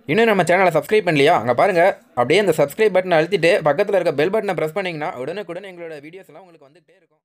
இன்னும் நம்ம சேனலை சப்ஸ்கிரைப் பண்ணலையா அங்கே பாருங்கள் அப்படியே அந்த சப்ஸ்கிரைப் பட்டனை அழுத்திட்டு பக்கத்தில் இருக்க பெல் பட்டனை ப்ரெஸ் பண்ணிங்கன்னா உடனுக்குடன் எங்களோட வீடியோஸ் எல்லாம் உங்களுக்கு வந்துகிட்டே இருக்கும்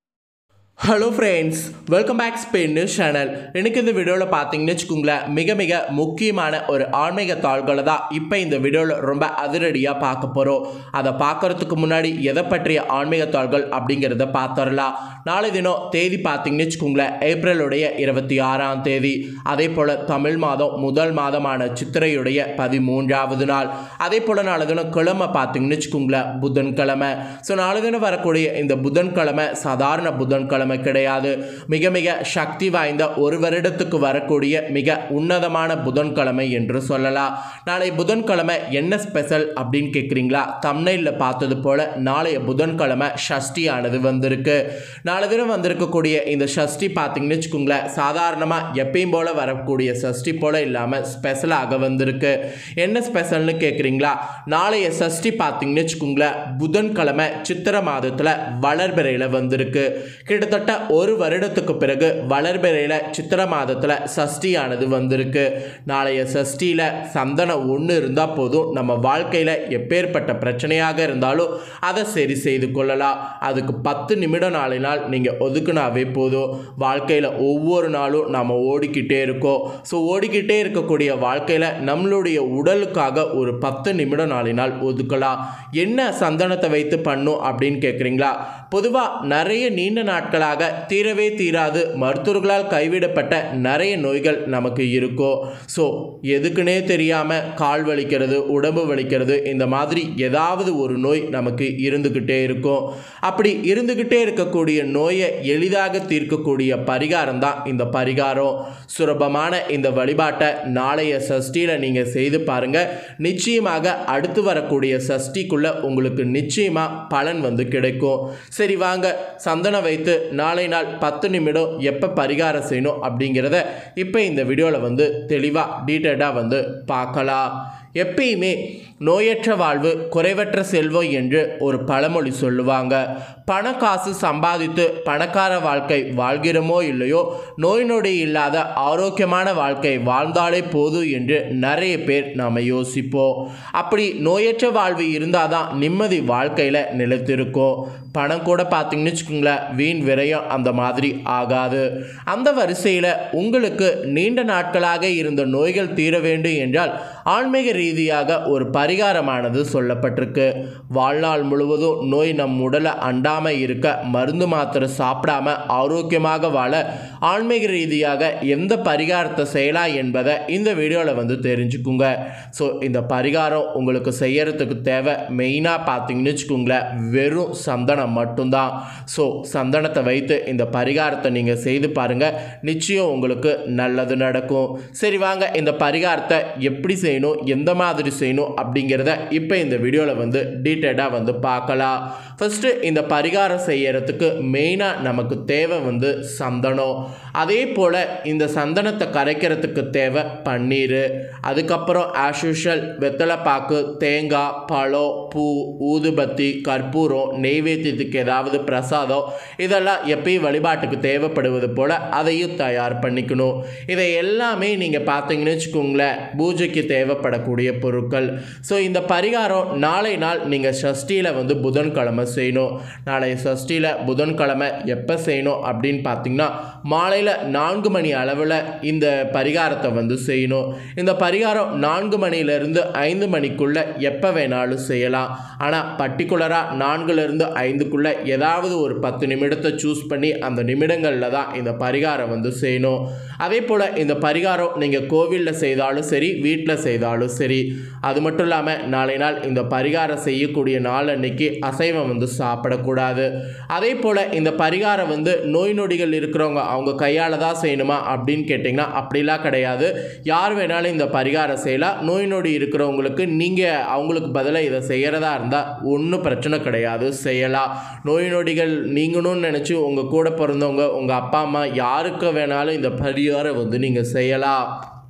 hello friends welcome back Spain news channel எனக்கு இந்த வீடியோவில் பார்த்தீங்கன்னு வச்சுக்கோங்களேன் மிக மிக முக்கியமான ஒரு ஆன்மீக தாள்களை தான் இப்போ இந்த வீடியோவில் ரொம்ப அதிரடியாக பார்க்க போகிறோம் அதை பார்க்கறதுக்கு முன்னாடி எதை பற்றிய ஆன்மீக தாள்கள் அப்படிங்கிறத பார்த்துடலாம் நாளை தினம் தேதி பார்த்தீங்கன்னு வச்சுக்கோங்களேன் ஏப்ரலுடைய இருபத்தி ஆறாம் தேதி அதே போல் தமிழ் மாதம் முதல் மாதமான சித்திரையுடைய பதிமூன்றாவது நாள் அதே போல் நாளை தினம் கிழமை பார்த்தீங்கன்னு வச்சுக்கோங்களேன் புதன்கிழமை ஸோ நாளை தினம் வரக்கூடிய இந்த புதன்கிழமை சாதாரண புதன்கிழமை கிடையாது மிக மிக சக்தி வாய்ந்த ஒரு வருடத்துக்கு வரக்கூடிய மிக உன்னதமான புதன்கிழமை என்று சொல்லலாம் நாளை புதன்கிழமை என்ன ஸ்பெஷல் அப்படின்னு கேட்குறீங்களா தமிழில் பார்த்தது போல நாளைய புதன்கிழமை ஷஷ்டியானது வந்திருக்கு நாளை தினம் வந்திருக்கக்கூடிய இந்த ஷஷ்டி பார்த்தீங்கன்னு வச்சுக்கோங்களேன் சாதாரணமாக எப்பயும் போல வரக்கூடிய சஷ்டி போல இல்லாமல் ஸ்பெஷலாக வந்திருக்கு என்ன ஸ்பெஷல்னு கேட்குறீங்களா நாளைய சஷ்டி பார்த்தீங்கன்னு வச்சுக்கோங்களேன் புதன்கிழமை சித்திர மாதத்தில் வளர்பிறையில் வந்திருக்கு கிட்டத்தட்ட ஒரு வருடத்துக்கு பிறகு வளர்பிறையில் சித்திர மாதத்தில் சஷ்டியானது வந்திருக்கு நாளைய சஷ்டியில் சந்தனம் ஒன்று இருந்தால் போதும் நம்ம வாழ்க்கையில் எப்பேற்பட்ட பிரச்சனையாக இருந்தாலும் அதை சரி செய்து கொள்ளலாம் அதுக்கு பத்து நிமிடம் நாளை நாள் நீங்கள் ஒதுக்குனாவே போதும் வாழ்க்கையில் ஒவ்வொரு நாளும் நம்ம ஓடிக்கிட்டே இருக்கோம் ஸோ ஓடிக்கிட்டே இருக்கக்கூடிய வாழ்க்கையில் நம்மளுடைய உடலுக்காக ஒரு பத்து நிமிடம் நாளை நாள் ஒதுக்கலாம் என்ன சந்தனத்தை வைத்து பண்ணும் அப்படின்னு கேட்குறீங்களா பொதுவாக நிறைய நீண்ட நாட்களாக தீரவே தீராது மருத்துவர்களால் கைவிடப்பட்ட நிறைய நோய்கள் நமக்கு இருக்கும் ஸோ எதுக்குன்னே தெரியாமல் கால் வலிக்கிறது உடம்பு வலிக்கிறது இந்த மாதிரி ஏதாவது ஒரு நோய் நமக்கு இருந்துக்கிட்டே இருக்கும் அப்படி இருந்துக்கிட்டே இருக்கக்கூடிய நோயை எளிதாக தீர்க்கக்கூடிய பரிகாரம் தான் இந்த பரிகாரம் சுலபமான இந்த வழிபாட்டை நாளைய சஷ்டியில் நீங்கள் செய்து பாருங்கள் நிச்சயமாக அடுத்து வரக்கூடிய சஷ்டிக்குள்ளே உங்களுக்கு நிச்சயமாக பலன் வந்து கிடைக்கும் சரி வாங்க சந்தனம் வைத்து நாளை நாள் பத்து நிமிடம் எப்போ பரிகாரம் செய்யணும் அப்படிங்கிறத இப்போ இந்த வீடியோவில் வந்து தெளிவாக டீட்டெயிலாக வந்து பார்க்கலாம் எப்பயுமே நோயற்ற வாழ்வு குறைவற்ற செல்வம் என்று ஒரு பழமொழி சொல்லுவாங்க பண காசு சம்பாதித்து பணக்கார வாழ்க்கை வாழ்கிறோமோ இல்லையோ நோய் நொடி இல்லாத ஆரோக்கியமான வாழ்க்கை வாழ்ந்தாலே போதும் என்று நிறைய பேர் நாம் யோசிப்போம் அப்படி நோயற்ற வாழ்வு இருந்தால் தான் நிம்மதி வாழ்க்கையில் நிலைத்திருக்கும் பணம் கூட பார்த்தீங்கன்னு வச்சுக்கோங்களேன் வீண் விரயம் அந்த மாதிரி ஆகாது அந்த வரிசையில் உங்களுக்கு நீண்ட நாட்களாக இருந்த நோய்கள் தீர வேண்டும் என்றால் ஆன்மீக ரீதியாக ஒரு பரிகாரமானது சொல்லப்பட்டிருக்கு வாழ்நாள் முழுவதும் நோய் நம் உடலை அண்டாமல் இருக்க மருந்து மாத்திரை சாப்பிடாம ஆரோக்கியமாக வாழ ஆன்மீக ரீதியாக எந்த பரிகாரத்தை செய்யலாம் என்பதை இந்த வீடியோவில் வந்து தெரிஞ்சுக்குங்க ஸோ இந்த பரிகாரம் உங்களுக்கு செய்யறதுக்கு தேவை மெயினாக பார்த்தீங்கன்னு வச்சுக்கோங்களேன் வெறும் சந்தனம் மட்டும்தான் ஸோ சந்தனத்தை வைத்து இந்த பரிகாரத்தை நீங்கள் செய்து பாருங்கள் நிச்சயம் உங்களுக்கு நல்லது நடக்கும் சரி வாங்க இந்த பரிகாரத்தை எப்படி செய்யணும் எந்த மாதிரி செய்யணும் அப்படிங்கிறத இப்போ இந்த வீடியோவில் வந்து டீட்டெயிலாக வந்து பார்க்கலாம் ஃபஸ்ட்டு இந்த பரிகாரம் செய்யறதுக்கு மெயினாக நமக்கு தேவை வந்து சந்தனம் அதே போல் இந்த சந்தனத்தை கரைக்கிறதுக்கு தேவை பன்னீர் அதுக்கப்புறம் ஆஸ் யூஷுவல் வெத்தலைப்பாக்கு தேங்காய் பழம் பூ ஊதுபத்தி கற்பூரம் நெய்வேத்தியத்துக்கு ஏதாவது பிரசாதம் இதெல்லாம் எப்பயும் வழிபாட்டுக்கு தேவைப்படுவது போல் அதையும் தயார் பண்ணிக்கணும் இதை எல்லாமே நீங்கள் பார்த்தீங்கன்னு வச்சுக்கோங்களேன் பூஜைக்கு தேவைப்படக்கூடிய பொருட்கள் ஸோ இந்த பரிகாரம் நாளை நாள் நீங்கள் சஷ்டியில் வந்து புதன்கிழமை செய்யணும் நாளை சஷ்டியில் புதன்கிழமை எப்போ செய்யணும் அப்படின்னு பார்த்தீங்கன்னா மாலையில் நான்கு மணி அளவில் இந்த பரிகாரத்தை வந்து செய்யணும் இந்த பரிகாரம் நான்கு மணியிலிருந்து ஐந்து மணிக்குள்ளே எப்போ வேணாலும் செய்யலாம் ஆனால் பர்டிகுலராக நான்குலேருந்து ஐந்துக்குள்ளே ஏதாவது ஒரு பத்து நிமிடத்தை சூஸ் பண்ணி அந்த நிமிடங்களில் தான் இந்த பரிகாரம் வந்து செய்யணும் அதே போல் இந்த பரிகாரம் நீங்கள் கோவிலில் செய்தாலும் சரி வீட்டில் செய்தாலும் சரி அது மட்டும் இல்லாமல் நாளை நாள் இந்த பரிகாரம் செய்யக்கூடிய நாள் அன்னைக்கு அசைவம் வந்து சாப்பிடக்கூடாது அதே போல் இந்த பரிகாரம் வந்து நோய் நொடிகள் இருக்கிறவங்க அவங்க கையால் தான் செய்யணுமா அப்படின்னு கேட்டிங்கன்னா அப்படிலாம் கிடையாது யார் வேணாலும் இந்த பரிகாரம் செய்யலாம் நோய் நொடி இருக்கிறவங்களுக்கு நீங்கள் அவங்களுக்கு பதிலாக இதை செய்கிறதா இருந்தால் ஒன்றும் பிரச்சனை கிடையாது செய்யலாம் நோய் நொடிகள் நீங்கணும்னு நினச்சி உங்கள் கூட பிறந்தவங்க உங்கள் அப்பா அம்மா யாருக்கு வேணாலும் இந்த பரிகாரம் வந்து நீங்கள் செய்யலாம்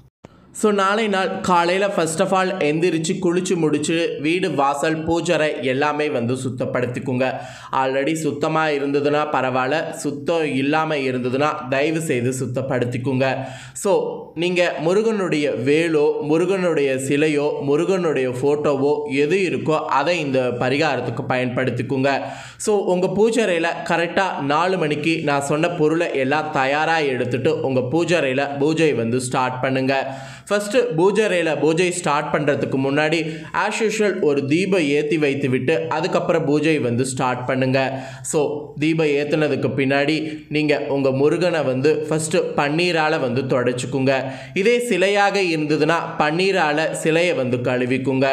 ஸோ நாளை நாள் காலையில் ஃபர்ஸ்ட் ஆஃப் ஆல் எந்திரிச்சு குளிச்சு முடிச்சு வீடு வாசல் பூஜரை எல்லாமே வந்து சுத்தப்படுத்திக்குங்க ஆல்ரெடி சுத்தமாக இருந்ததுன்னா பரவாயில்ல சுத்தம் இல்லாமல் இருந்ததுன்னா தயவு செய்து சுத்தப்படுத்திக்குங்க ஸோ நீங்கள் முருகனுடைய வேலோ முருகனுடைய சிலையோ முருகனுடைய ஃபோட்டோவோ எது இருக்கோ அதை இந்த பரிகாரத்துக்கு பயன்படுத்திக்குங்க ஸோ உங்கள் பூஜரையில் கரெக்டாக நாலு மணிக்கு நான் சொன்ன பொருளை எல்லாம் தயாராக எடுத்துட்டு உங்கள் பூஜரையில் பூஜை வந்து ஸ்டார்ட் பண்ணுங்கள் ஃபஸ்ட்டு பூஜரையில் பூஜை ஸ்டார்ட் பண்ணுறதுக்கு முன்னாடி ஆஸ் யூஷுவல் ஒரு தீபம் ஏற்றி வைத்து விட்டு அதுக்கப்புறம் பூஜை வந்து ஸ்டார்ட் பண்ணுங்கள் ஸோ தீபம் ஏற்றுனதுக்கு பின்னாடி நீங்கள் உங்கள் முருகனை வந்து ஃபஸ்ட்டு பன்னீரால் வந்து தொடச்சிக்குங்க இதே சிலையாக இருந்ததுன்னா பன்னீரால் சிலையை வந்து கழுவிக்குங்க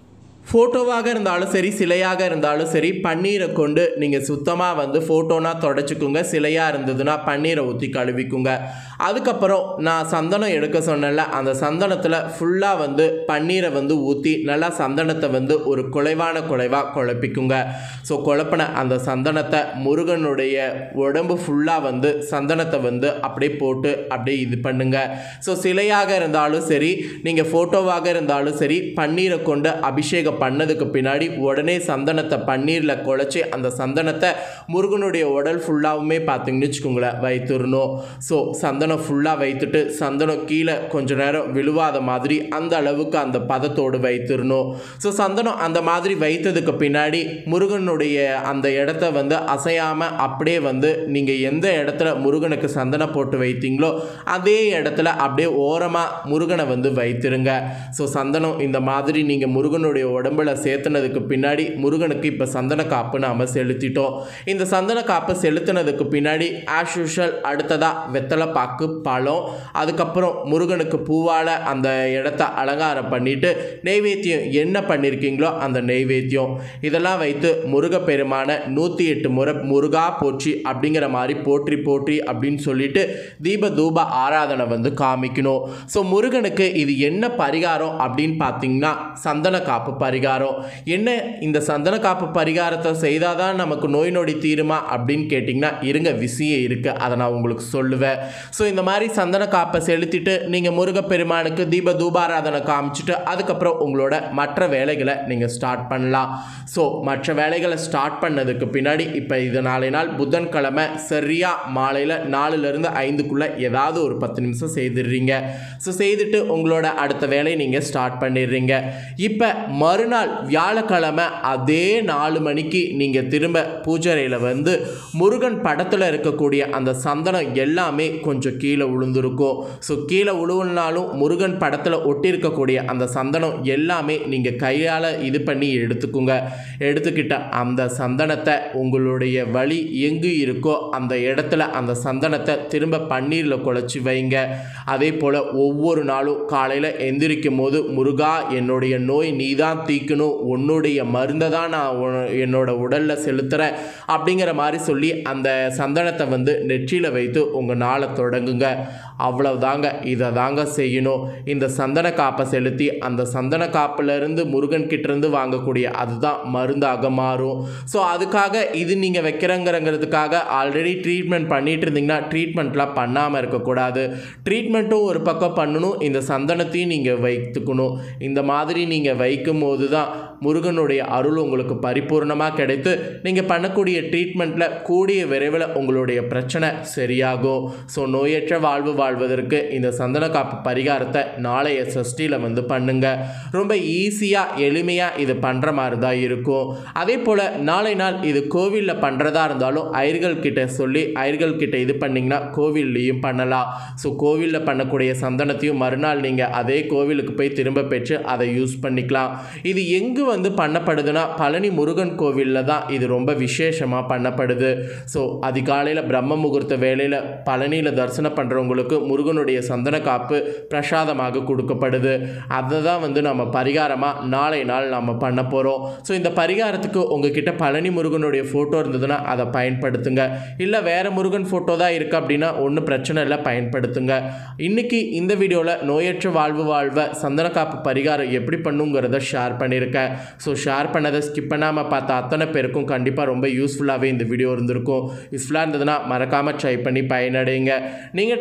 ஃபோட்டோவாக இருந்தாலும் சரி சிலையாக இருந்தாலும் சரி பன்னீரை கொண்டு நீங்கள் சுத்தமாக வந்து ஃபோட்டோனா தொடச்சிக்குங்க சிலையாக இருந்ததுன்னா பன்னீரை ஊற்றி கழுவிக்குங்க அதுக்கப்புறம் நான் சந்தனம் எடுக்க சொன்னேன்ல அந்த சந்தனத்தில் ஃபுல்லாக வந்து பன்னீரை வந்து ஊற்றி நல்லா சந்தனத்தை வந்து ஒரு குலைவான குலைவாக குழப்பிக்குங்க ஸோ குழப்பின அந்த சந்தனத்தை முருகனுடைய உடம்பு ஃபுல்லாக வந்து சந்தனத்தை வந்து அப்படியே போட்டு அப்படியே இது பண்ணுங்க ஸோ சிலையாக இருந்தாலும் சரி நீங்கள் ஃபோட்டோவாக இருந்தாலும் சரி பன்னீரை கொண்டு அபிஷேகம் பண்ணதுக்கு பின்னாடி உடனே சந்தனத்தை பன்னீரில் குழச்சி அந்த சந்தனத்தை முருகனுடைய உடல் ஃபுல்லாகவுமே பார்த்தீங்கன்னு வச்சுக்கோங்களேன் வைத்துடணும் ஸோ சந்தனம் ஃபுல்லாக வைத்துட்டு சந்தனம் கீழே கொஞ்ச நேரம் விழுவாத மாதிரி அந்த அளவுக்கு அந்த பதத்தோடு வைத்திடணும் ஸோ சந்தனம் அந்த மாதிரி வைத்ததுக்கு பின்னாடி முருகனுடைய அந்த இடத்த வந்து அசையாமல் அப்படியே வந்து நீங்கள் எந்த இடத்துல முருகனுக்கு சந்தனம் போட்டு வைத்தீங்களோ அதே இடத்துல அப்படியே ஓரமாக முருகனை வந்து வைத்திருங்க ஸோ சந்தனம் இந்த மாதிரி நீங்கள் முருகனுடைய உடம்புல சேர்த்துனதுக்கு பின்னாடி முருகனுக்கு இப்போ சந்தன காப்பு நாம் செலுத்திட்டோம் இந்த சந்தன காப்பு செலுத்தினதுக்கு பின்னாடி ஆஸ் யூஷுவல் அடுத்ததாக வெத்தலை பாக்கு பழம் அதுக்கப்புறம் முருகனுக்கு பூவால் அந்த இடத்த அலங்காரம் பண்ணிட்டு நெய்வேத்தியம் என்ன பண்ணியிருக்கீங்களோ அந்த நெய்வேத்தியம் இதெல்லாம் வைத்து முருகப்பெருமான நூற்றி எட்டு முறை முருகா போற்றி அப்படிங்கிற மாதிரி போற்றி போற்றி அப்படின்னு சொல்லிட்டு தீப தூப ஆராதனை வந்து காமிக்கணும் ஸோ முருகனுக்கு இது என்ன பரிகாரம் அப்படின்னு பார்த்தீங்கன்னா சந்தன காப்பு பரிகாரம் என்ன இந்த சந்தன காப்பு பரிகாரத்தை செய்தால் தான் நமக்கு நோய் நொடி தீருமா அப்படின்னு கேட்டிங்கன்னா இருங்க விஷயம் இருக்குது அதை நான் உங்களுக்கு சொல்லுவேன் ஸோ இந்த மாதிரி சந்தன காப்பை செலுத்திட்டு நீங்கள் முருகப்பெருமானுக்கு தீப தூபாராதனை காமிச்சிட்டு அதுக்கப்புறம் உங்களோட மற்ற வேலைகளை நீங்கள் ஸ்டார்ட் பண்ணலாம் ஸோ மற்ற வேலைகளை ஸ்டார்ட் பண்ணதுக்கு பின்னாடி இப்போ இது நாளை நாள் புதன்கிழமை சரியாக மாலையில் நாலுலேருந்து ஐந்துக்குள்ளே ஏதாவது ஒரு பத்து நிமிஷம் செய்திடுறீங்க ஸோ செய்துட்டு உங்களோட அடுத்த வேலையை நீங்கள் ஸ்டார்ட் பண்ணிடுறீங்க இப்போ மறுநாள் வியாழக்கிழமை அதே நாலு மணிக்கு நீங்கள் திரும்ப பூஜரையில் வந்து முருகன் படத்தில் இருக்கக்கூடிய அந்த சந்தனம் எல்லாமே கொஞ்சம் கீழே விழுந்திருக்கும் ஸோ கீழே விழுவுனாலும் முருகன் படத்தில் ஒட்டியிருக்கக்கூடிய அந்த சந்தனம் எல்லாமே நீங்கள் கையால் இது பண்ணி எடுத்துக்குங்க எடுத்துக்கிட்ட அந்த சந்தனத்தை உங்களுடைய வழி எங்கு இருக்கோ அந்த இடத்துல அந்த சந்தனத்தை திரும்ப பன்னீரில் குழச்சி வைங்க அதே போல் ஒவ்வொரு நாளும் காலையில் எந்திரிக்கும் போது முருகா என்னுடைய நோய் நீ தான் தீக்கணும் உன்னுடைய மருந்தை தான் நான் உன- என்னோட உடலில் செலுத்துகிறேன் அப்படிங்கிற மாதிரி சொல்லி அந்த சந்தனத்தை வந்து நெற்றியில் வைத்து உங்கள் நாளை தொடங்குங்க அவ்வளவுதாங்க இதை தாங்க செய்யணும் இந்த சந்தன காப்பை செலுத்தி அந்த சந்தன காப்பிலிருந்து முருகன் கிட்டேருந்து வாங்கக்கூடிய அதுதான் மருந்தாக மாறும் ஸோ அதுக்காக இது நீங்கள் வைக்கிறங்கிறங்கிறதுக்காக ஆல்ரெடி ட்ரீட்மெண்ட் பண்ணிட்டு இருந்தீங்கன்னா ட்ரீட்மெண்ட்லாம் பண்ணாமல் இருக்கக்கூடாது ட்ரீட்மெண்ட்டும் ஒரு பக்கம் பண்ணணும் இந்த சந்தனத்தையும் நீங்கள் வைத்துக்கணும் இந்த மாதிரி நீங்கள் வைக்கும் போது தான் முருகனுடைய அருள் உங்களுக்கு பரிபூர்ணமாக கிடைத்து நீங்கள் பண்ணக்கூடிய ட்ரீட்மெண்ட்டில் கூடிய விரைவில் உங்களுடைய பிரச்சனை சரியாகும் ஸோ நோயற்ற வாழ்வு வாழ்வதற்கு இந்த சந்தன காப்பு பரிகாரத்தை நாளைய சஷ்டியில் வந்து பண்ணுங்க ரொம்ப ஈஸியாக எளிமையாக இது பண்ணுற மாதிரி தான் இருக்கும் அதே போல் நாளை நாள் இது கோவிலில் பண்ணுறதா இருந்தாலும் ஐயர்கள் கிட்ட சொல்லி ஐயர்கள் கிட்ட இது பண்ணிங்கன்னா கோவில்லையும் பண்ணலாம் ஸோ கோவிலில் பண்ணக்கூடிய சந்தனத்தையும் மறுநாள் நீங்கள் அதே கோவிலுக்கு போய் திரும்ப பெற்று அதை யூஸ் பண்ணிக்கலாம் இது எங்கு வந்து பண்ணப்படுதுன்னா பழனி முருகன் கோவிலில் தான் இது ரொம்ப விசேஷமாக பண்ணப்படுது ஸோ அதிகாலையில் பிரம்ம முகூர்த்த வேளையில் பழனியில் தரிசனம் பண்ணுறவங்களுக்கு முருகனுடைய சந்தன காப்பு பிரசாதமாக கொடுக்கப்படுது அதை தான் வந்து நம்ம பரிகாரமாக நாளை நாள் நம்ம பண்ண போகிறோம் ஸோ இந்த பரிகாரத்துக்கு உங்ககிட்ட பழனி முருகனுடைய ஃபோட்டோ இருந்ததுன்னா அதை பயன்படுத்துங்க இல்லை வேறு முருகன் ஃபோட்டோ தான் இருக்குது அப்படின்னா ஒன்றும் பிரச்சனை இல்லை பயன்படுத்துங்க இன்னைக்கு இந்த வீடியோவில் நோயற்ற வாழ்வு வாழ்வை சந்தன காப்பு பரிகாரம் எப்படி பண்ணுங்கிறத ஷேர் பண்ணியிருக்கேன் ஸோ ஷேர் பண்ணதை ஸ்கிப் பண்ணாமல் பார்த்த அத்தனை பேருக்கும் கண்டிப்பாக ரொம்ப யூஸ்ஃபுல்லாகவே இந்த வீடியோ இருந்திருக்கும் யூஸ்ஃபுல்லாக இருந்ததுன்னா மறக்காமல் ட்ரை பண்ணி பயனடைங்க நீங்கள் ட்ரை பண்ணி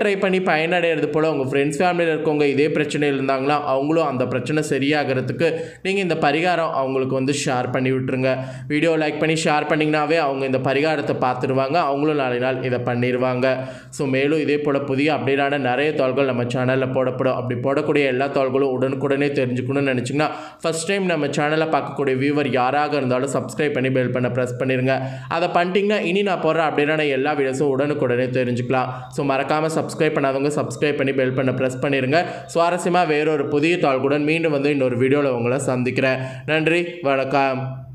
பயனடைகிறது போல் உங்கள் ஃப்ரெண்ட்ஸ் ஃபேமிலியில் இருக்கவங்க இதே பிரச்சனையில் இருந்தாங்களா அவங்களும் அந்த பிரச்சனை சரியாகிறதுக்கு நீங்கள் இந்த பரிகாரம் அவங்களுக்கு வந்து ஷேர் பண்ணி விட்டுருங்க வீடியோ லைக் பண்ணி ஷேர் பண்ணிங்கனாவே அவங்க இந்த பரிகாரத்தை பார்த்துருவாங்க அவங்களும் நாளை நாள் இதை பண்ணிடுவாங்க ஸோ மேலும் இதே போல் புதிய அப்டேட்டான நிறைய தாள்கள் நம்ம சேனலில் போடப்படும் அப்படி போடக்கூடிய எல்லா தாள்களும் உடனுக்குடனே தெரிஞ்சுக்கணும்னு நினச்சிங்கன்னா ஃபஸ்ட் டைம் நம்ம சேனலை பார்க்கக்கூடிய வியூவர் யாராக இருந்தாலும் சப்ஸ்கிரைப் பண்ணி பெல் பண்ண ப்ரெஸ் பண்ணிடுங்க அதை பண்ணிட்டீங்கன்னா இனி நான் போடுற அப்டேட்டான எல்லா வீடியோஸும் உடனுக்குடனே தெரிஞ்சுக்கலாம் ஸோ மறக்காமல் சப்ஸ்கிரைப் பண்ணாதவங்க சப்ஸ்கிரைப் பண்ணி பெல் பண்ண ப்ரெஸ் பண்ணிடுங்க சுவாரஸ்யமாக வேறொரு புதிய தாள்களுடன் மீண்டும் வந்து இன்னொரு வீடியோவில் உங்களை சந்திக்கிறேன் நன்றி வணக்கம்